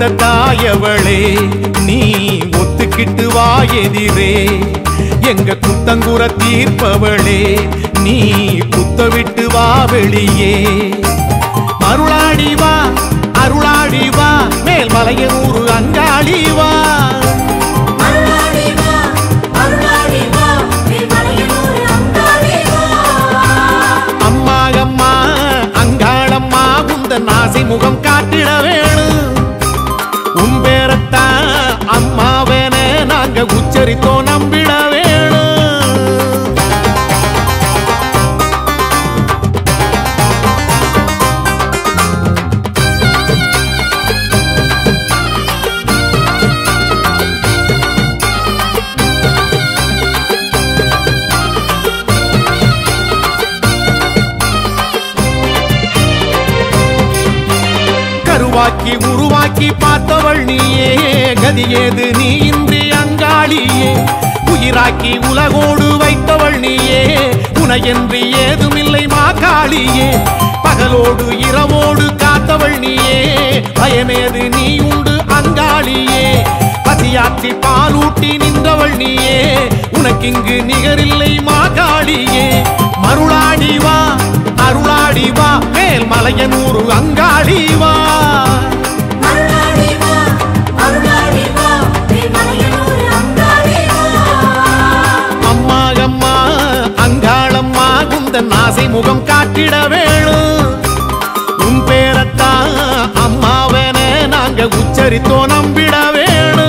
பெத்தெடுத்த தாயவளே நீ ஒத்துக்கிட்டு வா எதிரே எங்க குத்தங்குற தீர்ப்பவளே நீ குத்த விட்டு வா வெளியே அருளாடி வா அருளாடி வா மேல் மலையனூர் அங்காளி வா அருளாடி வா அருளாடி வா மேல்மலையனூர் அங்காளி வா அம்மா அம்மா அங்காளம்மா உந்தன் ஆசை முகம் காட்டிட வேணும் உன் பேரத்தான் அம்மாவேன நாங்க உச்சரித்தோம் நம்பிட வேணும் கருவாக்கி உருவாக்கி பார்த்தவள் நீயே கதியேது நீ இன்றி அங்காளியே உயிராக்கி உலகோடு வைத்தவள் நீயே உனையன்றி ஏதுமில்லை மாகாளியே பகலோடு இரவோடு காத்தவள் நீயே பயமேது நீ உண்டு அங்காளியே பசியாற்றி பாலூட்டி நின்றவள் நீயே உனக்கிங்கு நிகரில்லை மாகாளியே மருளாடி வா அருளாடி வா மேல் மலையனூர் அங்காளி வா அருளாடி வா அருளாடி வா மேல்மலையனூர் அங்காளி வா அம்மா அம்மா அங்காளம்மா குந்தன் ஆசை முகம் காட்டிட வேணும் உன் பேரத்தான் அம்மாவென நாங்க உச்சரித்தோ நம்பிட வேணும்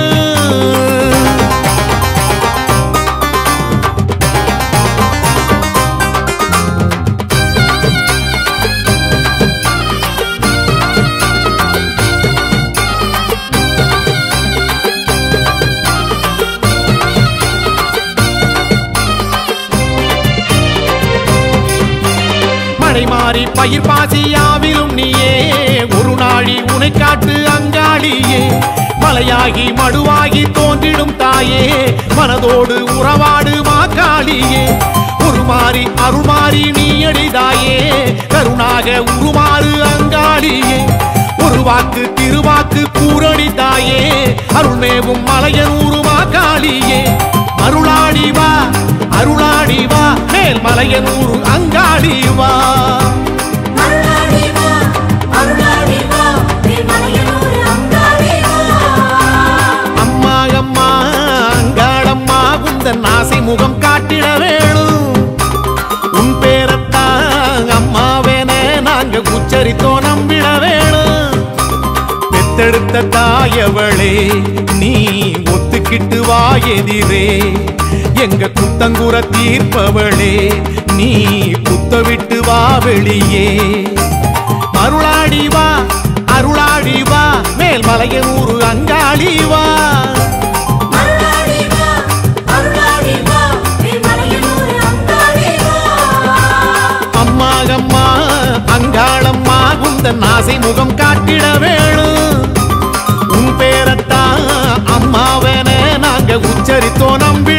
மழை மாறி பயிர் பாசியாவிலும் நீயே ஒரு நாழி உனை காட்டு அங்காளியே மலையாகி மடுவாகி தோன்றிடும் தாயே மனதோடு உறவாடு மாக்காளியே உருமாறி அருள்மாறி நீ அடிதாயே கருணாக உருமாறு அங்காளியே ஒரு வாக்கு திருவாக்கு கூரடி தாயே அருள்மேவும் மலையனூரு மாக்காளியே அருளாடி வா அருளாடி வா மேல் மலையனூர் அங்காளி வா அருளாடி வா அருளாடி வா மேல்மலையனூர் அங்காளி வா அம்மா அம்மா அங்காளம்மா உந்தன் ஆசை முகம் காட்டிட வேணும் உன் பேரத்தான் அம்மாவேன நாங்க உச்சரித்தோ நம்பிட வேணும் பெத்தெடுத்த தாயவளே நீ ஒத்துக்கிட்டு வா எதிரே எங்க குத்தங்குற தீர்ப்பவளே நீ குத்த விட்டு வா வெளியே அருளாடி வா அருளாடி வா மேல் மலையனூர் அங்காளி வா அருளாடி வா அருளாடி வா மேல்மலையனூர் அங்காளி வா அம்மா அம்மா அங்காளம்மா உந்தன் ஆசை முகம் காட்டிட வேணும் உன் பேரத்தான் அம்மாவென நாங்க உச்சரித்தோ நம்பி